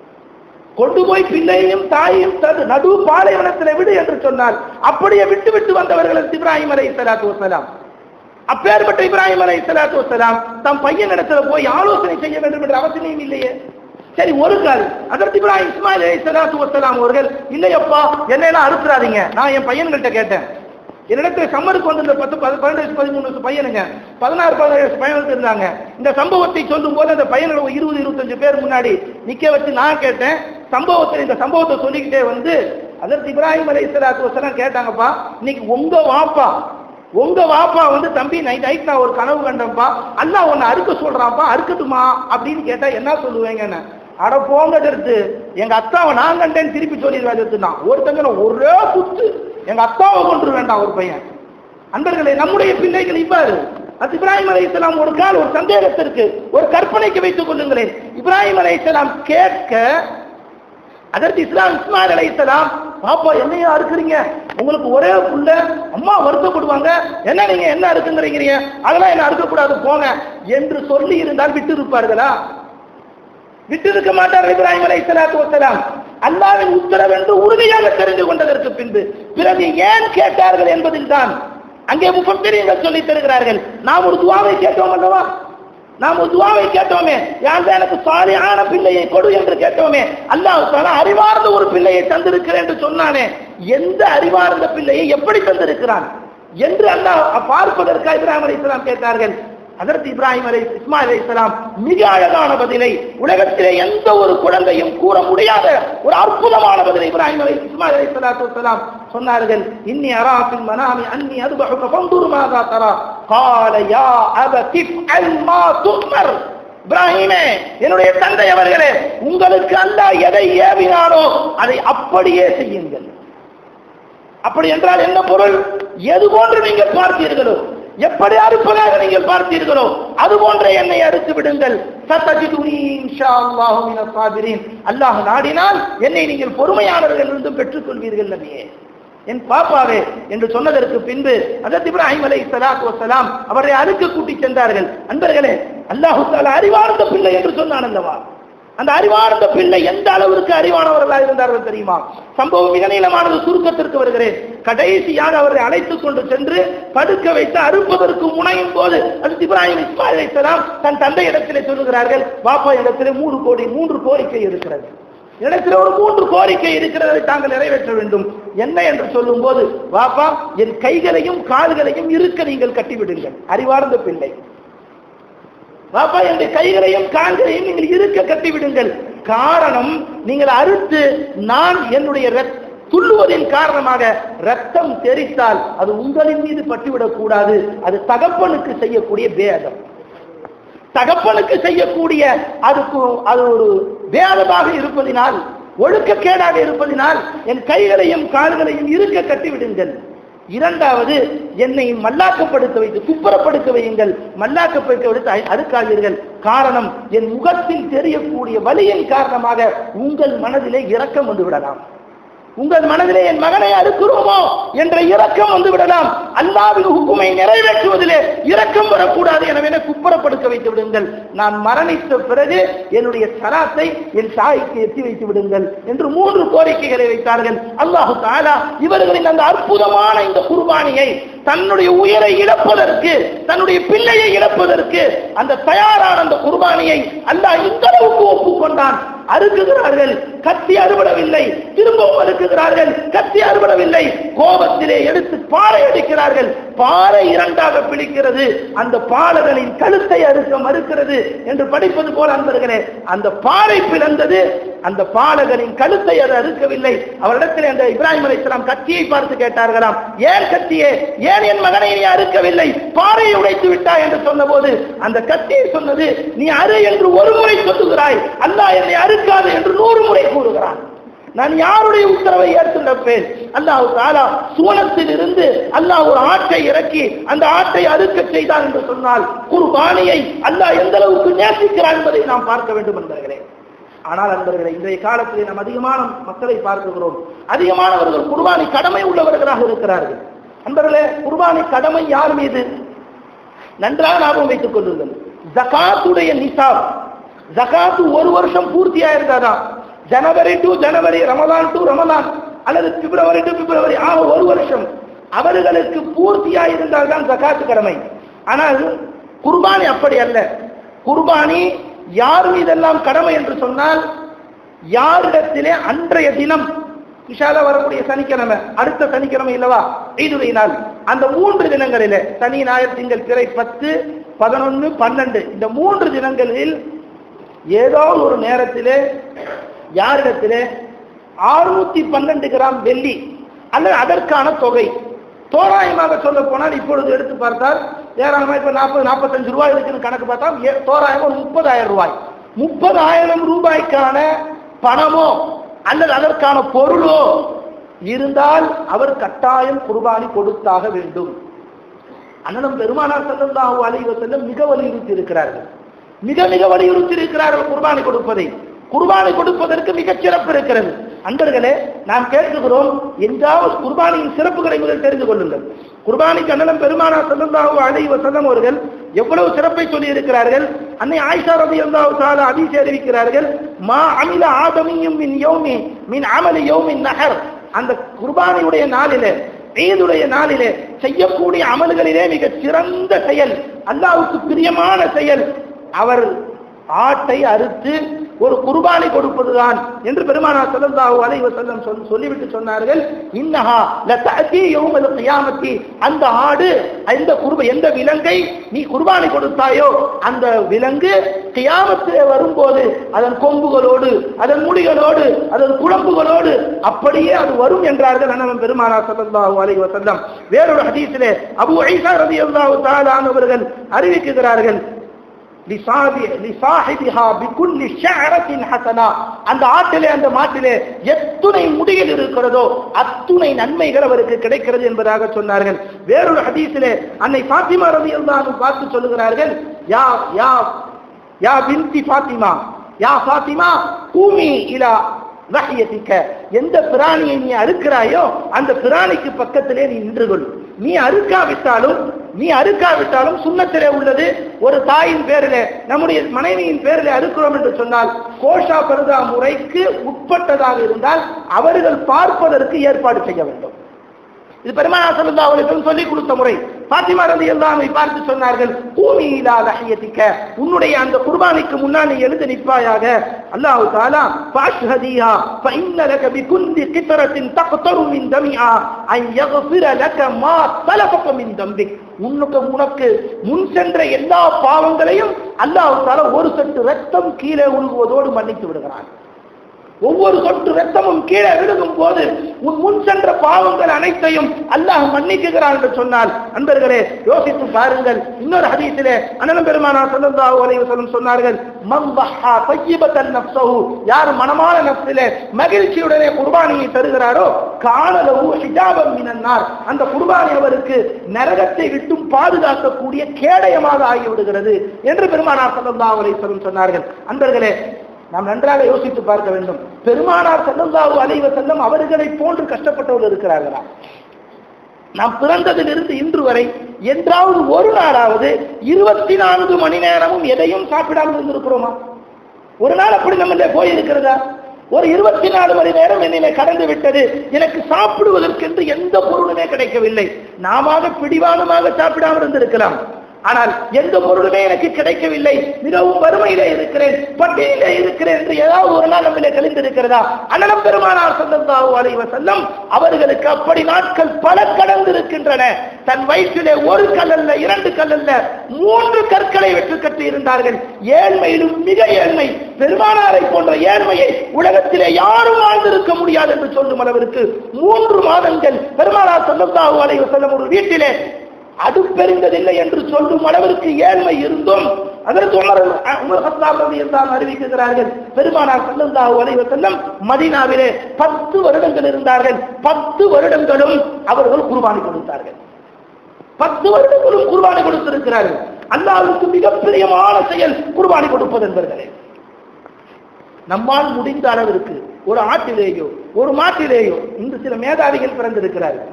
கொண்டு போய் பிள்ளையையும் தாயையும் தது நடு பாலைவனத்தில் விடு என்று சொன்னால் அப்படியே விட்டு விட்டு வந்தவர்கள் இப்ராஹிம் அலை சலாத்து வசலாம் அப்பேற்பட்ட இப்ராஹிம் அலை சலாத்து வசலாம் தம் பையனிடத்துல போய் ஆலோசனை செய்ய வேண்டும் என்ற அவசியம் இல்லையே சரி ஒரு கால் அதற்கு இப்ராஹிம் இஸ்மாயில் அலை சலாத்து வசலாம் அவர்கள் இல்லையப்பா என்னையெல்லாம் அறுத்துறாதீங்க நான் என் பையன்கள்ட்ட கேட்டேன் என்னிடத்துல சம்மருக்கு வந்திருந்த பத்து பத்து பன்னெண்டு வயசு பதிமூணு வயசு பையனுங்க பதினாறு பதினேழு வயசு பையனுக்கு இருந்தாங்க இந்த சம்பவத்தை சொல்லும் போது அந்த பையனோட ஒரு இருபது இருபத்தஞ்சு பேர் முன்னாடி நிக்க வச்சு நான் கேட்டேன் சம்பவத்தை இந்த சம்பவத்தை சொல்லிக்கிட்டே வந்து அதற்கு இப்ராஹிம் அலை சலாத்து வசலாம் கேட்டாங்கப்பா இன்னைக்கு உங்க வாப்பா உங்க வாப்பா வந்து தம்பி நைட் நைட் நான் ஒரு கனவு கண்டேன்ப்பா அல்லாஹ் உன்னை அறுக்க சொல்றான்ப்பா அறுக்கட்டுமா அப்படின்னு கேட்டா என்ன சொல்லுவேங்கன்னு அட போங்க எடுத்து எங்க அத்தாவை நான் கண்டேன்னு திருப்பி சொல்லிடுவாரு எடுத்துனா ஒருத்தங்க ஒரே குத்து எங்க அத்தாவை கொண்டு வேண்டாம் ஒரு பையன் அன்பர்களே நம்முடைய பிள்ளைகள் இவ்வாறு அது இப்ராஹிம் அலை இஸ்லாம் ஒரு கால் ஒரு சந்தேகத்திற்கு ஒரு கற்பனைக்கு வைத்துக் கொள்ளுங்களேன் இப்ராஹிம் அலை இஸ்லாம் கேட்க அதற்கு இஸ்லாம் இஸ்மாயில் அலை இஸ்லாம் பாப்பா என்னையா அறுக்குறீங்க உங்களுக்கு ஒரே புள்ள அம்மா வருத்தப்படுவாங்க என்ன நீங்க என்ன அறுக்குங்கிறீங்க அதெல்லாம் என்ன அறுக்கக்கூடாது போங்க என்று சொல்லி இருந்தால் விட்டு இருப்பார்களா விட்டு இருக்க மாட்டார் இப்ராஹிம் அலை சலாத்து வசலாம் அல்லாவின் உத்தரவு என்று உறுதியாக தெரிந்து கொண்டதற்கு பின்பு பிறகு ஏன் கேட்டார்கள் என்பதில் தான் அங்கே முப்பத்திரியங்கள் சொல்லி தருகிறார்கள் நாம் ஒரு துவாவை கேட்டோம் அல்லவா நாம் ஒரு துவாவை கேட்டோமே யார் எனக்கு சாலியான பிள்ளையை கொடு என்று கேட்டோமே அல்லாஹ் தாலா அறிவார்ந்த ஒரு பிள்ளையை தந்திருக்கிறேன் என்று சொன்னானே எந்த அறிவார்ந்த பிள்ளையை எப்படி தந்திருக்கிறான் என்று அல்லாஹ் பார்ப்பதற்காக இப்ராஹிம் அலை இஸ்லாம் கேட்டார்கள் அதற்கு இப்ராஹிம் அலை இஸ்மாயில் அலை இஸ்லாம் மிக அழகான பதிலை உலகத்திலே எந்த ஒரு குழந்தையும் கூற முடியாத ஒரு அற்புதமான பதிலை இப்ராஹிம் அலை இஸ்மாயில் அலை சலாத்து வசலாம் சொன்னார்கள் இன்னி அராஃபில் மனாமி அன்னி அதுபஹுக ஃபந்துரு மாதா தரா قال يا أبت افعل ما تؤمر இப்ராஹிமே என்னுடைய தந்தை அவர்களே உங்களுக்கு அல்லாஹ் எதை ஏவினானோ அதை அப்படியே செய்யுங்கள் அப்படி என்றால் என்ன பொருள் எது போன்று நீங்கள் பார்த்தீர்களோ எப்படி அறுப்பதாக நீங்கள் பார்த்தீர்களோ அது போன்ற என்னை அறுத்து விடுங்கள் சத்தஜிதுனி இன்ஷா அல்லாஹு மினஸ் சாபிரீன் அல்லாஹ் நாடினால் என்னை நீங்கள் பொறுமையானவர்கள் இருந்தும் பெற்றுக்கொள்வீர்கள் நபியே என் பாப்பாவே என்று சொன்னதற்கு பின்பு அதத் இப்ராஹிம் அலை சலாத்து வசலாம் அவரை அறுக்க கூட்டி சென்றார்கள் அன்பர்களே அல்லாஹு தாலா அறிவார்ந்த பிள்ளை என்று சொன்னான் அல்லவா அந்த அறிவார்ந்த பிள்ளை எந்த அளவிற்கு அறிவானவர்களாக இருந்தார்கள் தெரியுமா சம்பவம் மிக நீளமானது சுருக்கத்திற்கு வருகிறேன் கடைசியாக அவரை அழைத்துக் கொண்டு சென்று படுக்க வைத்து அறுப்பதற்கு முனையும் போது அது இப்ராஹிம் இஸ்மாயில் அலைஹிஸ்ஸலாம் தன் தந்தை இடத்திலே சொல்லுகிறார்கள் பாப்பா இடத்திலே மூன்று கோடி மூன்று கோரிக்கை இருக்கிறது இடத்தில் ஒரு மூன்று கோரிக்கை இருக்கிறதை தாங்கள் நிறைவேற்ற வேண்டும் என்ன என்று சொல்லும் போது பாப்பா என் கைகளையும் கால்களையும் இருக்க நீங்கள் கட்டிவிடுங்கள் அறிவார்ந்த பிள்ளை பாப்பா என்னுடைய கைகளையும் கால்களையும் நீங்கள் இருக்க கட்டிவிடுங்கள் காரணம் நீங்கள் அறுத்து நான் என்னுடைய ரத்- துள்ளுவதின் காரணமாக ரத்தம் தெரித்தால் அது உங்களின் மீது பட்டுவிடக் கூடாது அது தகப்பனுக்கு செய்யக்கூடிய பேதம் தகப்பனுக்கு செய்யக்கூடிய அதுக்கு அது ஒரு வேதமாக இருப்பதினால் ஒழுக்கக்கேடாக இருப்பதினால் என் கைகளையும் கால்களையும் இருக்க கட்டிவிடுங்கள் இரண்டாவது என்னை மல்லாக்கப்படுத்த வைத்து குப்புறப்படுத்த வையுங்கள் மல்லாக்கப்படுத்த வைத்து அ- அறுக்காதீர்கள் காரணம் என் முகத்தில் தெரியக்கூடிய வலியின் காரணமாக உங்கள் மனதிலே இரக்கம் வந்து விடலாம் உங்கள் மனதிலே என் மகனை அறுக்கிறோமோ என்ற இரக்கம் வந்து விடலாம் அல்லாவின் ஹுக்குமை நிறைவேற்றுவதிலே இரக்கம் வரக்கூடாது எனவே என்னை குப்புறப்படுத்த வைத்து விடுங்கள் நான் மரணித்த பிறகு என்னுடைய சராத்தை என் தாய்க்கு எத்தி வைத்து விடுங்கள் என்று மூன்று கோரிக்கைகளை வைத்தார்கள் அல்லாஹு தாலா இவர்களின் அந்த அற்புதமான இந்த குர்பானியை தன்னுடைய உயிரை இழப்பதற்கு தன்னுடைய பிள்ளையை இழப்பதற்கு அந்த தயாரான அந்த குர்பானியை அல்லாஹ் இந்த அளவுக்கு ஒப்புக்கொண்டான் அறுக்குகிறார்கள் கத்தி அறுபடவில்லை திரும்பவும் அறுக்குகிறார்கள் கத்தி அறுபடவில்லை கோபத்திலே எடுத்து பாறை அடிக்கிறார்கள் பாறை இரண்டாக பிடிக்கிறது அந்த பாலகனின் கழுத்தை அறுக்க மறுக்கிறது என்று படிப்பது போல அன்பர்களே அந்த பாறை பிளந்தது அந்த பாலகனின் கழுத்தை அது அறுக்கவில்லை அவரிடத்தில் அந்த இப்ராஹிம் அலைஹிஸ்ஸலாம் கத்தியை பார்த்து கேட்டார்களாம் ஏன் கத்தியே ஏன் என் மகனை நீ அறுக்கவில்லை பாறையை உடைத்து விட்டாய் என்று சொன்னபோது அந்த கத்தியை சொன்னது நீ அறு என்று ஒரு முறை சொல்லுகிறாய் அல்லாஹ் என்னை அறுக்காது என்று நூறு முறை கூறுகிறான் நான் யாருடைய உத்தரவை ஏற்று நடப்பேன் அல்லாஹ் தாலா சூனத்தில் இருந்து அல்லாஹ் ஒரு ஆட்டை இறக்கி அந்த ஆட்டை அறுக்க செய்தான் என்று சொன்னால் குர்பானியை அல்லாஹ் எந்த அளவுக்கு நேசிக்கிறான் என்பதை நாம் பார்க்க வேண்டும் என்பர்களே ஆனால் அன்பர்களே இன்றைய காலத்திலே நாம் அதிகமான மக்களை பார்க்கிறோம் அதிகமானவர்கள் குர்பானி கடமை உள்ளவர்களாக இருக்கிறார்கள் அன்பர்களே குர்பானி கடமை யார் மீது நன்றாக ஞாபகம் வைத்துக் கொள்ளுங்கள் ஜகாத்துடைய நிசாப் ஜகாத்து ஒரு வருஷம் பூர்த்தியா இருந்தாதான் ஜனவரி டு ஜனவரி ரமலான் டு ரமலான் அல்லது பிப்ரவரி டு பிப்ரவரி ஆக ஒரு வருஷம் அவர்களுக்கு பூர்த்தியா இருந்தால் தான் ஜகாத்து கடமை ஆனால் குர்பானி அப்படி அல்ல குர்பானி யார் மீதெல்லாம் கடமை என்று சொன்னால் யாரிடத்திலே அன்றைய தினம் விஷால வரக்கூடிய சனிக்கிழமை அடுத்த சனிக்கிழமை இல்லவா ஈதுரை நாள் அந்த மூன்று தினங்களிலே சனி ஞாயிறு திங்கள் பிறை பத்து பதினொன்னு பன்னெண்டு இந்த மூன்று தினங்களில் ஏதோ ஒரு நேரத்திலே யாரிடத்திலே ஆறுநூத்தி பன்னெண்டு கிராம் வெள்ளி அல்லது அதற்கான தொகை தோராயமாக சொல்ல போனால் இப்பொழுது எடுத்து பார்த்தால் ஏராளமா இப்ப நாற்பது நாற்பத்தஞ்சு ரூபாய் இருக்குன்னு கணக்கு பார்த்தா ஏ- தோராயமா ஒரு முப்பதாயிரம் ரூபாய் முப்பதாயிரம் ரூபாய்க்கான பணமோ அல்லது அதற்கான பொருளோ இருந்தால் அவர் கட்டாயம் குர்பானி கொடுத்தாக வேண்டும் அண்ணனும் பெருமானார் ஸல்லல்லாஹு அலைஹி வஸல்லம் மிக வலியுறுத்தி இருக்கிறார்கள் மிக மிக வலியுறுத்தி இருக்கிறார்கள் குர்பானி கொடுப்பதை குர்பானி கொடுப்பதற்கு மிகச் சிறப்பு இருக்கிறது அன்பர்களே நாம் கேட்கிறோம் எங்காவது குர்பானியின் சிறப்புகளை முதல் தெரிந்து கொள்ளுங்கள் குர்பானிக்கு அண்ணனும் பெருமானார் ஸல்லல்லாஹு அலைஹி வஸல்லம் அவர்கள் எவ்வளவு சிறப்பை சொல்லி இருக்கிறார்கள் அன்னை ஆயிஷா ரலியல்லாஹு தஆலா ஹதீஸ் அறிவிக்கிறார்கள் மா அமில ஆதமியும் மின் யௌமி மின் அமலி யௌமின் நஹர் அந்த குர்பானியுடைய நாளிலே ஈதுடைய நாளிலே செய்யக்கூடிய அமல்களிலே மிக சிறந்த செயல் அல்லாஹ்வுக்கு பிரியமான செயல் அவர் ஆட்டை அறுத்து ஒரு குர்பானி கொடுப்பதுதான் என்று பெருமானார் ஸல்லல்லாஹு அலைஹி வஸல்லம் சொல் சொல்லிவிட்டு சொன்னார்கள் இன்னஹா லதஅதி யௌமல் கியாமத்தி அந்த ஆடு அந்த குர்ப எந்த விலங்கை நீ குர்பானி கொடுத்தாயோ அந்த விலங்கு கியாமத்திலே வரும்போது அதன் கொம்புகளோடு அதன் முடிகளோடு அதன் குழம்புகளோடு அப்படியே அது வரும் என்றார்கள் அண்ணன் பெருமானார் ஸல்லல்லாஹு அலைஹி வஸல்லம் வேறொரு ஹதீஸிலே அபூ ஈசா ரலியல்லாஹு தஆலா அவர்கள் அறிவிக்கிறார்கள் லிசாதி- லிசாஹிபிஹா பிகுல்லி ஷஅரத்தின் ஹஸனா. அந்த ஆட்டிலே அந்த மாட்டிலே எத்துணை முடிகள் இருக்கிறதோ அத்துணை நன்மைகள் அவருக்கு கிடைக்கிறது என்பதாக சொன்னார்கள் வேறொரு ஹதீஸிலே அன்னை ஃபாத்திமா ரலியல்லாஹு பார்த்து சொல்லுகிறார்கள் யா யா யா பின்தி ஃபாத்திமா யா ஃபாத்திமா கூமி இலா ரஹியத்திக்க எந்த பிராணியை நீ அறுக்கிறாயோ அந்த பிராணிக்கு பக்கத்திலே நீ நின்று கொள் நீ அறுக்காவிட்டாலும் நீ அறுக்காவிட்டாலும் சுண்ணத்திலே உள்ளது ஒரு தாயின் பேரிலே நம்முடைய மனைவியின் பேரிலே அறுக்கிறோம் என்று சொன்னால் கோஷா பருதா முறைக்கு உட்பட்டதாக இருந்தால் அவர்கள் பார்ப்பதற்கு ஏற்பாடு செய்ய வேண்டும் இது பெருமானா சல்லா அவர்களும் சொல்லிக் கொடுத்த முறை பாத்திமா ரதி எல்லாமை பார்த்து சொன்னார்கள் பூமி இலா லஹியத்திக்க உன்னுடைய அந்த குர்பானிக்கு முன்னால் நீ எழுந்து நிற்பாயாக அல்லாஹ் தாலா பாஷ்ஹதியா فإن لك بكل قطرة تقطر من دمها أن يغفر لك ما سلفك من ذنبك உன்னுக்கு உனக்கு முன் சென்ற எல்லா பாவங்களையும் அல்லாஹ் தாலா ஒரு சொட்டு ரத்தம் கீழே உழுகுவதோடு மன்னித்து விடுகிறான் ஒவ்வொரு சொட்டு ரத்தமும் கீழே விழுகும் போது உன் முன் சென்ற பாவங்கள் அனைத்தையும் அல்லாஹ் மன்னிக்குகிறான் என்று சொன்னால் அன்பர்களே யோசித்து பாருங்கள் இன்னொரு ஹதீஸிலே அண்ணன் பெருமானா ஸல்லல்லாஹு அலைஹி வஸல்லம் சொன்னார்கள் மன் வஹா தய்யிபத்தன் நஃப்ஸஹு யார் மனமான நஃப்ஸிலே மகிழ்ச்சியுடனே குர்பானியை தருகிறாரோ காணலஹு ஹிஜாபம் மினன் நார் அந்த குர்பானி அவருக்கு நரகத்தை விட்டும் பாதுகாக்கக்கூடிய கேடயமாக ஆகிவிடுகிறது என்று பெருமானார் ஸல்லல்லாஹு அலைஹி வஸல்லம் சொன்னார்கள் அன்பர்களே நாம் நன்றாக யோசித்து பார்க்க வேண்டும் பெருமானார் செல்லந்தாவு அலைவ செல்லம் அவர்களை போன்று கஷ்டப்பட்டவர்கள் இருக்கிறார்களா நாம் பிறந்ததிலிருந்து இன்று வரை என்றாவது ஒரு நாளாவது இருபத்தி நான்கு மணி நேரமும் எதையும் சாப்பிடாமல் இருந்திருக்கிறோமா ஒரு நாள் அப்படி நம்மள போய் இருக்கிறதா ஒரு இருபத்தி நாலு மணி நேரம் என்னிலே கடந்து விட்டது எனக்கு சாப்பிடுவதற்கென்று எந்த பொருளுமே கிடைக்கவில்லை நாம பிடிவாதமாக சாப்பிடாமல் இருந்திருக்கலாம் ஆனால் எந்த பொருளுமே எனக்கு கிடைக்கவில்லை மிகவும் வறுமையிலே இருக்கிறேன் பட்டியலே இருக்கிறேன் என்று ஏதாவது ஒரு நாள் நம்மளே கழிந்திருக்கிறதா அண்ணலம் பெருமானார் சல்லல்லாஹு அலைஹி வஸல்லம் அவர்களுக்கு அப்படி நாட்கள் பல கடந்து இருக்கின்றன தன் வயிற்றிலே ஒரு கல் அல்ல இரண்டு கல் அல்ல மூன்று கற்களை வெற்றி கட்டி இருந்தார்கள் ஏழ்மையிலும் மிக ஏழ்மை பெருமானாரை போன்ற ஏழ்மையை உலகத்திலே யாரும் வாழ்ந்திருக்க முடியாது என்று சொல்லும் அளவிற்கு மூன்று மாதங்கள் பெருமானார் சல்லல்லாஹு அலைஹி வஸல்லம் ஒரு வீட்டிலே அடுப்பெறிந்ததில்லை என்று சொல்லும் அளவிற்கு ஏழ்மை இருந்தும் அதற்கு உமர் உமர் ஹத்தாப் ரலியல்லாஹு அறிவிக்கிறார்கள் பெருமானார் ஸல்லல்லாஹு அலைஹி வஸல்லம் மதீனாவிலே பத்து வருடங்கள் இருந்தார்கள் பத்து வருடங்களும் அவர்கள் குர்பானி கொடுத்தார்கள் பத்து வருடங்களும் குர்பானி கொடுத்திருக்கிறார்கள் அல்லாஹ்வுக்கு மிக பிரியமான செயல் குர்பானி கொடுப்பது என்பர்களே நம்மால் முடிந்த அளவிற்கு ஒரு ஆட்டிலேயோ ஒரு மாட்டிலேயோ இன்று சில மேதாவிகள் பிறந்திருக்கிறார்கள்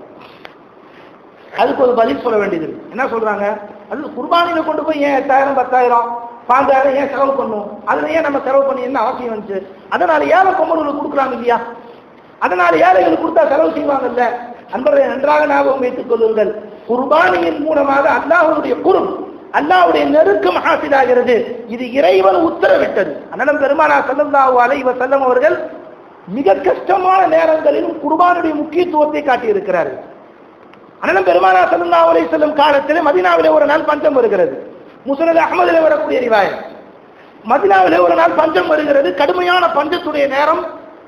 அதுக்கு ஒரு பதில் சொல்ல வேண்டியது இருக்கு. என்ன சொல்றாங்க அது குர்பானியில கொண்டு போய் ஏன் எட்டாயிரம் பத்தாயிரம் பாஞ்சாயிரம் ஏன் செலவு பண்ணும் அதுல ஏன் நம்ம செலவு பண்ணி என்ன அவசியம் வந்துச்சு அதனால ஏழை கொம்பர்களுக்கு கொடுக்குறாங்க இல்லையா அதனால ஏழைகளுக்கு கொடுத்தா செலவு செய்வாங்கல்ல அன்பரை நன்றாக ஞாபகம் வைத்துக் கொள்ளுங்கள் குர்பானியின் மூலமாக அல்லாஹ்வுடைய குரும் அல்லாஹ்வுடைய நெருக்கம் ஹாசிலாகிறது இது இறைவன் உத்தரவிட்டது அண்ணன் பெருமானா ஸல்லல்லாஹு அலைஹி வஸல்லம் அவர்கள் மிக கஷ்டமான நேரங்களிலும் குர்பானுடைய முக்கியத்துவத்தை காட்டியிருக்கிறார்கள் அண்ணன் பெருமானா ஸல்லல்லாஹு அலைஹி வஸல்லம் காலத்திலே மதீனாவிலே ஒரு நாள் பஞ்சம் வருகிறது முஸ்னத் அஹ்மதிலே வரக்கூடிய ரிவாயத் மதீனாவிலே ஒரு நாள் பஞ்சம் வருகிறது கடுமையான பஞ்சத்துடைய நேரம்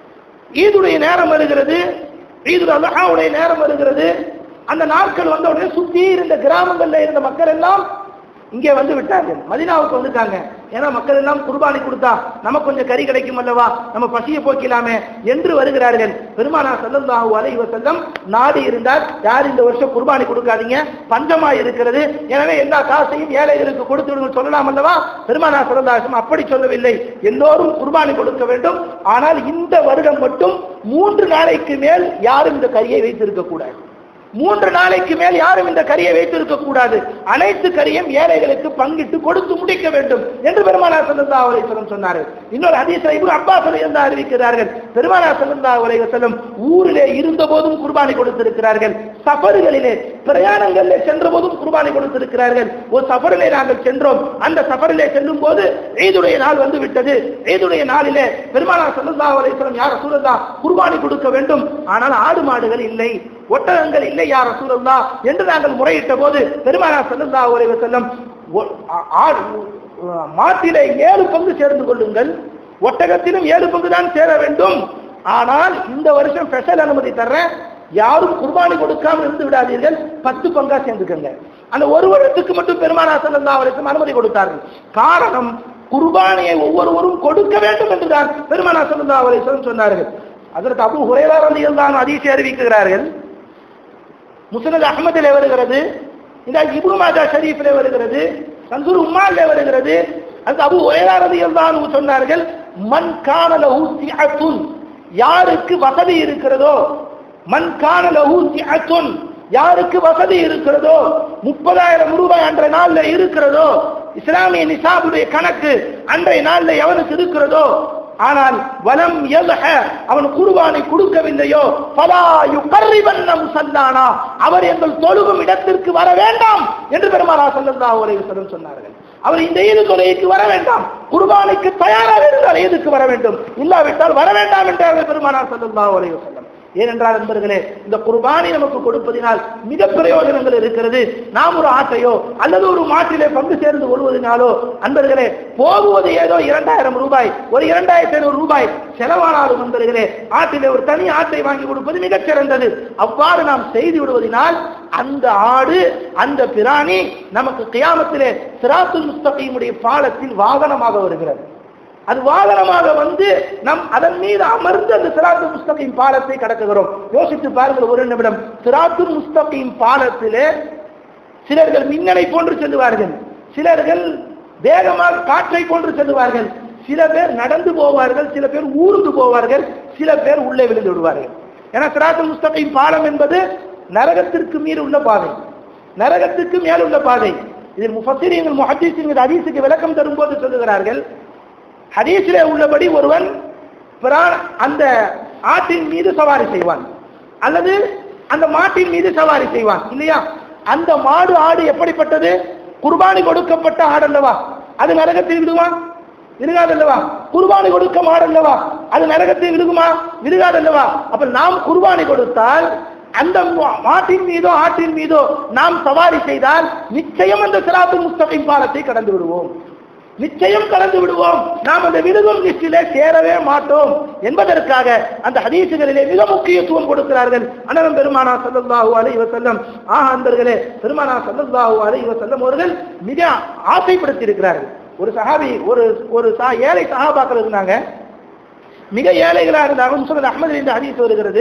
ஈதுடைய நேரம் வருகிறது ஈதுல் அல்ஹாவுடைய நேரம் வருகிறது அந்த நாட்கள் வந்த உடனே சுத்தி இருந்த கிராமங்கள்ல இருந்த மக்கள் எல்லாம் இங்கே வந்து விட்டார்கள் மதினாவுக்கு வந்துட்டாங்க ஏன்னா மக்கள் எல்லாம் குர்பானி கொடுத்தா நமக்கு கொஞ்சம் கறி கிடைக்கும் அல்லவா நம்ம பசியை போக்கலாமே என்று வருகிறார்கள் பெருமானா ஸல்லல்லாஹு அலைஹி வஸல்லம் நாடி இருந்தால் யார் இந்த வருஷம் குர்பானி கொடுக்காதீங்க பஞ்சமா இருக்கிறது எனவே எல்லா காசையும் ஏழைகளுக்கு கொடுத்து விடுங்கள் சொல்லலாம் அல்லவா பெருமானா ஸல்லல்லாஹு அலைஹி வஸல்லம் அப்படி சொல்லவில்லை எல்லோரும் குர்பானி கொடுக்க வேண்டும் ஆனால் இந்த வருடம் மட்டும் மூன்று நாளைக்கு மேல் யாரும் இந்த கறியை வைத்திருக்க கூடாது மூன்று நாளைக்கு மேல் யாரும் இந்த கரியை வைத்திருக்க கூடாது அனைத்து கரியும் ஏழைகளுக்கு பங்கிட்டு கொடுத்து முடிக்க வேண்டும் என்று பெருமானார் ஸல்லல்லாஹு அலைஹி வஸல்லம் சொன்னார்கள் இன்னொரு ஹதீஸை இப்னு அப்பாஸ் ரலியல்லாஹு அறிவிக்கிறார்கள் பெருமானார் ஸல்லல்லாஹு அலைஹி வஸல்லம் ஊரிலே இருந்த போதும் குர்பானி கொடுத்திருக்கிறார்கள் சஃபர்களிலே பிரயாணங்களிலே சென்ற போதும் குர்பானி கொடுத்திருக்கிறார்கள் ஒரு சஃபரிலே நாங்கள் சென்றோம் அந்த சஃபரிலே செல்லும் போது ஈதுடைய நாள் வந்து விட்டது ஈதுடைய நாளிலே பெருமானார் ஸல்லல்லாஹு அலைஹி வஸல்லம் யார் ரசூலுல்லாஹ் குர்பானி கொடுக்க வேண்டும் ஆனால் ஆடு மாடுகள் இல்லை ஒட்டகங்கள் இல்லை யார் ரசூலுல்லா என்று நாங்கள் முறையிட்ட போது பெருமானார் ஸல்லல்லாஹு அலைஹி வஸல்லம் ஒ- ஆ- ஆடு மாட்டிலே ஏழு பங்கு சேர்ந்து கொள்ளுங்கள் ஒட்டகத்திலும் ஏழு பங்கு தான் சேர வேண்டும் ஆனால் இந்த வருஷம் ஸ்பெஷல் அனுமதி தர்றேன் யாரும் குர்பானி கொடுக்காமல் இருந்து விடாதீர்கள் பத்து பங்கா சேர்ந்துக்கங்க அந்த ஒரு வருடத்துக்கு மட்டும் பெருமானார் ஸல்லல்லாஹு அலைஹி வஸல்லம் அனுமதி கொடுத்தார்கள் காரணம் குர்பானியை ஒவ்வொருவரும் கொடுக்க வேண்டும் என்றுதான் பெருமானார் ஸல்லல்லாஹு அலைஹி வஸல்லம் சொன்னார்கள் அதற்கு அபு ஹுரைரா ரலியல்லாஹு அதிசய அறிவிக்கிறார்கள் முஸ்னத் அஹ்மதிலே வருகிறது இந்த இப்னு மாஜா ஷரீஃபிலே வருகிறது சன்சூர் உம்மாலே வருகிறது அது அபு ஹுரைரா ரலியல்லாஹு அன்ஹு சொன்னார்கள் மன் கான லஹு சிஅத்துன் யாருக்கு வசதி இருக்கிறதோ மன் கான லஹு சிஅத்துன் யாருக்கு வசதி இருக்கிறதோ முப்பதாயிரம் ரூபாய் அன்றைய நாள்ல இருக்கிறதோ இஸ்லாமிய நிசாபுடைய கணக்கு அன்றைய நாள்ல எவனுக்கு இருக்கிறதோ ஆனால் வலம் எல்ஹ அவன் குர்பானை கொடுக்கவில்லையோ பலா யுகர்ரிபன்ன முசல்லானா அவர் எங்கள் தொழுகும் இடத்திற்கு வர வேண்டாம் என்று பெருமானா ஸல்லல்லாஹு அலைஹி வஸல்லம் சொன்னார்கள் அவர் இந்த ஈது தொழுகைக்கு வர வேண்டாம் குர்பானைக்கு தயாராக இருந்தால் ஈதுக்கு வர வேண்டும் இல்லாவிட்டால் வர வேண்டாம் என்றார்கள் பெருமானா ஸல்லல்லாஹு அலைஹி வஸல்லம் ஏனென்றால் நண்பர்களே இந்த குர்பானி நமக்கு கொடுப்பதினால் மிக பிரயோஜனங்கள் இருக்கிறது நாம் ஒரு ஆட்டையோ அல்லது ஒரு மாட்டிலே பங்கு சேர்ந்து கொள்வதனாலோ அன்பர்களே போகுவது ஏதோ இரண்டாயிரம் ரூபாய் ஒரு இரண்டாயிரத்தி ஐநூறு ரூபாய் செலவானாலும் நண்பர்களே ஆட்டிலே ஒரு தனி ஆட்டை வாங்கி கொடுப்பது மிகச் சிறந்தது அவ்வாறு நாம் செய்து விடுவதனால் அந்த ஆடு அந்த பிராணி நமக்கு கியாமத்திலே சிராத்துல் முஸ்தகீமுடைய பாலத்தில் வாகனமாக வருகிறது அது வாகனமாக வந்து நம் அதன் மீது அமர்ந்து அந்த சிராத்து முஸ்தகிம் பாலத்தை கடக்குகிறோம் யோசித்து பாருங்கள் ஒரு நிமிடம் சிராத்து முஸ்தகிம் பாலத்திலே சிலர்கள் மின்னலை போன்று செல்லுவார்கள் சிலர்கள் வேகமாக காற்றை போன்று செல்லுவார்கள் சில பேர் நடந்து போவார்கள் சில பேர் ஊர்ந்து போவார்கள் சில பேர் உள்ளே விழுந்து விடுவார்கள் ஏன்னா சிராத்துல் முஸ்தகிம் பாலம் என்பது நரகத்திற்கு மீது உள்ள பாதை நரகத்துக்கு மேல் உள்ள பாதை இதில் முஃபத்திரியங்கள் முஹத்தீசிங்கள் ஹதீஸுக்கு விளக்கம் தரும்போது சொல்லுகிறார்கள் ஹதீஸிலே உள்ளபடி ஒருவன் பிராண- அந்த ஆட்டின் மீது சவாரி செய்வான் அல்லது அந்த மாட்டின் மீது சவாரி செய்வான் இல்லையா அந்த மாடு ஆடு எப்படிப்பட்டது குர்பானி கொடுக்கப்பட்ட ஆடல்லவா அது நரகத்தில் விடுவான் விழுகாதல்லவா குர்பானி கொடுக்க மாடல்லவா அது நரகத்தில் விழுகுமா விழுகாதல்லவா அப்ப நாம் குர்பானி கொடுத்தால் அந்த மா- மாட்டின் மீதோ ஆட்டின் மீதோ நாம் சவாரி செய்தால் நிச்சயம் அந்த சிராத்து முஸ்தகிம் பாலத்தை கடந்து விடுவோம் நிச்சயம் கடந்து விடுவோம் நாம் அந்த விடுதல் லிஸ்டிலே சேரவே மாட்டோம் என்பதற்காக அந்த ஹதீசுகளிலே மிக முக்கியத்துவம் கொடுக்கிறார்கள் அனரம் பெருமானா சல்லல்லாஹு அலைஹி வஸல்லம் ஆஹா அன்பர்களே பெருமானா சல்லல்லாஹு அலைஹி வஸல்லம் அவர்கள் மிக ஆசைப்படுத்தி இருக்கிறார்கள் ஒரு சஹாபி ஒரு ஒரு சா ஏழை சஹாபாக்கள் இருந்தாங்க மிக ஏழைகளா இருந்தாங்க முஸ்லிம் அஹமது இந்த ஹதீஸ் வருகிறது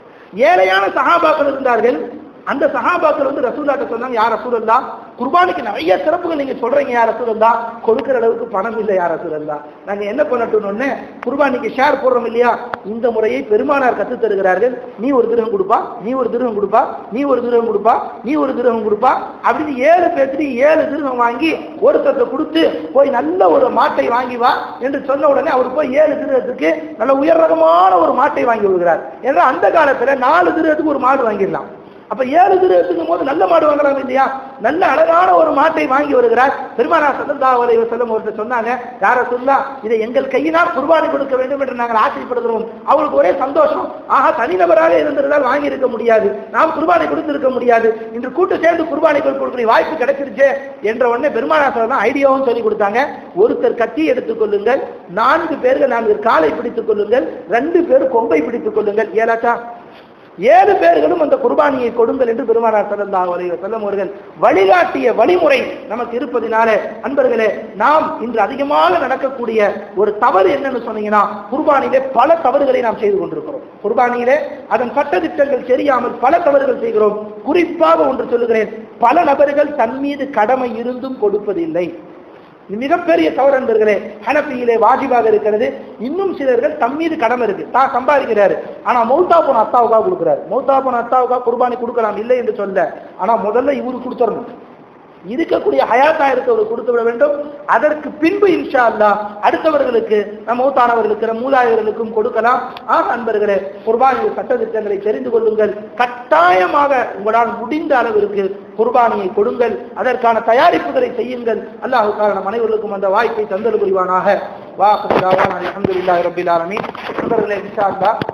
ஏழையான சஹாபாக்கள் இருந்தார்கள் அந்த சஹாபாக்கள் வந்து ரசூல்லாட்ட சொன்னாங்க யார் ரசூலல்லா குர்பானிக்கு நிறைய சிறப்புகள் நீங்க சொல்றீங்க யார் ரசூலல்லா கொடுக்கிற அளவுக்கு பணம் இல்லை யார் ரசூலல்லா நாங்க என்ன பண்ணட்டும்னு குர்பானிக்கு ஷேர் போடுறோம் இல்லையா இந்த முறையை பெருமானார் கத்து தருகிறார்கள் நீ ஒரு திருகம் கொடுப்பா நீ ஒரு திருகம் கொடுப்பா நீ ஒரு திருகம் கொடுப்பா நீ ஒரு திருகம் கொடுப்பா அப்படின்னு ஏழு பேர்த்துக்கு ஏழு திருகம் வாங்கி ஒருத்தத்தை கொடுத்து போய் நல்ல ஒரு மாட்டை வாங்கி வா என்று சொன்ன உடனே அவர் போய் ஏழு திருகத்துக்கு நல்ல உயர் ரகமான ஒரு மாட்டை வாங்கி விடுகிறார் ஏன்னா அந்த காலத்துல நாலு திருகத்துக்கு ஒரு மாடு வாங்கிடலாம் அப்ப ஏழு திருகத்துக்கும் போது நல்ல மாடு வாங்குறாங்க இல்லையா நல்ல அழகான ஒரு மாட்டை வாங்கி வருகிறார் பெருமானா சல்லா அலைஹி வஸல்லம் ஒருத்தர் சொன்னாங்க யார சொல்லா இதை எங்கள் கையினால் குர்பானி கொடுக்க வேண்டும் என்று நாங்கள் ஆசைப்படுகிறோம் அவங்களுக்கு ஒரே சந்தோஷம் ஆஹா தனிநபராக இருந்திருந்தால் வாங்கி இருக்க முடியாது நாம் குர்பானை கொடுத்திருக்க முடியாது இன்று கூட்டு சேர்ந்து குர்பானை கொடுக்கக்கூடிய வாய்ப்பு கிடைச்சிருச்சு என்ற உடனே பெருமானா சொல்லலாம் ஐடியாவும் சொல்லி கொடுத்தாங்க ஒருத்தர் கத்தி எடுத்துக் கொள்ளுங்கள் நான்கு பேர்கள் நான்கு காலை பிடித்துக் கொள்ளுங்கள் ரெண்டு பேர் கொம்பை பிடித்துக் கொள்ளுங்கள் ஏலாச்சா ஏழு பேர்களும் அந்த குர்பானியை கொடுங்கள் என்று பெருமானார் ஸல்லல்லாஹு அலைஹி வஸல்லம் அவர்கள் வழிகாட்டிய வழிமுறை நமக்கு இருப்பதினால அன்பர்களே நாம் இன்று அதிகமாக நடக்கக்கூடிய ஒரு தவறு என்னன்னு சொன்னீங்கன்னா குர்பானியிலே பல தவறுகளை நாம் செய்து கொண்டிருக்கிறோம் குர்பானியிலே அதன் சட்டதிட்டங்கள் தெரியாமல் பல தவறுகள் செய்கிறோம் குறிப்பாக ஒன்று சொல்லுகிறேன் பல நபர்கள் தன் மீது கடமை இருந்தும் கொடுப்பதில்லை இது மிகப்பெரிய தவறு நண்பர்களே ஹனப்பியிலே வாஜிபாக இருக்கிறது இன்னும் சிலர்கள் தம் மீது கடமை இருக்கு தான் சம்பாதிக்கிறாரு ஆனா மௌத்தா போன அத்தாவுக்காக கொடுக்குறாரு மௌத்தா போன அத்தாவுக்காக குர்பானி கொடுக்கலாம் இல்லை என்று சொல்ல ஆனா முதல்ல இவரு கொடுத்துடணும் இருக்கக்கூடிய ஹயாத்தா இருக்கவர் கொடுத்து விட வேண்டும் அதற்கு பின்பு இன்ஷா அல்லாஹ் அடுத்தவர்களுக்கு நம் மௌத்தானவர்களுக்கு நம் மூதாதையர்களுக்கும் கொடுக்கலாம் ஆக அன்பர்களே குர்பானிய சட்டத்திட்டங்களை தெரிந்து கொள்ளுங்கள் கட்டாயமாக உங்களால் முடிந்த அளவிற்கு குர்பானியை கொடுங்கள் அதற்கான தயாரிப்புகளை செய்யுங்கள் அல்லாஹு காரணம் அனைவர்களுக்கும் அந்த வாய்ப்பை தந்தல் புரிவானாக வா அல்ஹம்துலில்லாஹி ரப்பில் ஆலமீன் நண்பர்களே இன்ஷா அல்லாஹ்